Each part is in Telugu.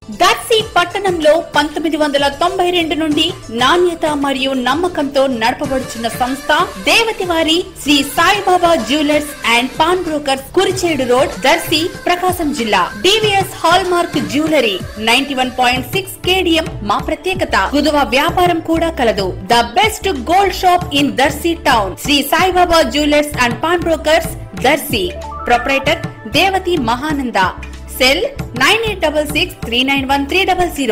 దర్శి పట్టణంలో పంతొమ్మిది వందల తొంభై రెండు నుండి నాణ్యత మరియు నమ్మకంతో నడపబడుచున్న సంస్థ దేవతివారి Shri Saibaba jewellers and pawn brokers Kurichedu road Darsi Prakasam జిల్లా DVS hallmark jewellery ninety one point six KDM మా ప్రత్యేకత కుదువ వ్యాపారం కూడా కలదు the best gold shop in Darsi town Shri Saibaba jewellers and pawn brokers Darsi proprietor Devathi Mahananda cell nine eight double six three nine one three double zero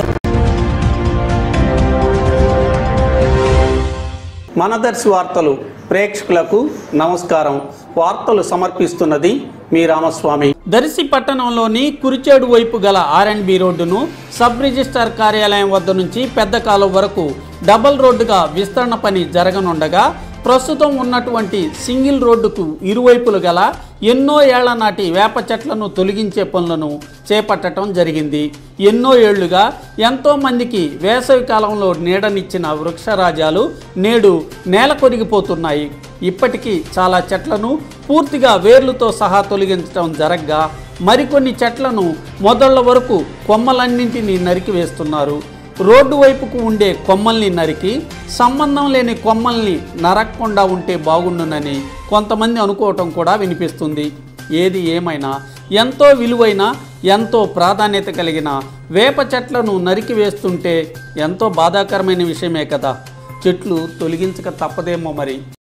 మనదర్శి వార్తలు ప్రేక్షకులకు నమస్కారం వార్తలు సమర్పిస్తున్నది మీ రామస్వామి దర్శి పట్టణంలోని కురిచేడు వైపు గల ఆర్ఎండ్బి రోడ్డును సబ్ రిజిస్ట్రార్ కార్యాలయం వద్ద నుంచి పెద్ద కాలువ వరకు డబల్ రోడ్డుగా విస్తరణ పని జరగనుండగా ప్రస్తుతం ఉన్నటువంటి సింగిల్ రోడ్డుకు ఇరువైపులు గల ఎన్నో ఏళ్ల నాటి వేప చెట్లను తొలగించే పనులను చేపట్టడం జరిగింది ఎన్నో ఏళ్లుగా ఎంతో మందికి వేసవి కాలంలో నీడనిచ్చిన వృక్షరాజాలు నేడు నేల కొరిగిపోతున్నాయి ఇప్పటికీ చాలా చెట్లను పూర్తిగా వేర్లతో సహా తొలగించడం జరగ్గా మరికొన్ని చెట్లను మొదళ్ల వరకు కొమ్మలన్నింటినీ నరికివేస్తున్నారు రోడ్డు వైపుకు ఉండే కొమ్మల్ని నరికి సంబంధం లేని కొమ్మల్ని నరక్కుండా ఉంటే బాగుండునని కొంతమంది అనుకోవటం కూడా వినిపిస్తుంది ఏది ఏమైనా ఎంతో విలువైన ఎంతో ప్రాధాన్యత కలిగిన వేప చెట్లను నరికి వేస్తుంటే ఎంతో బాధాకరమైన విషయమే కదా చెట్లు తొలగించక తప్పదేమో మరి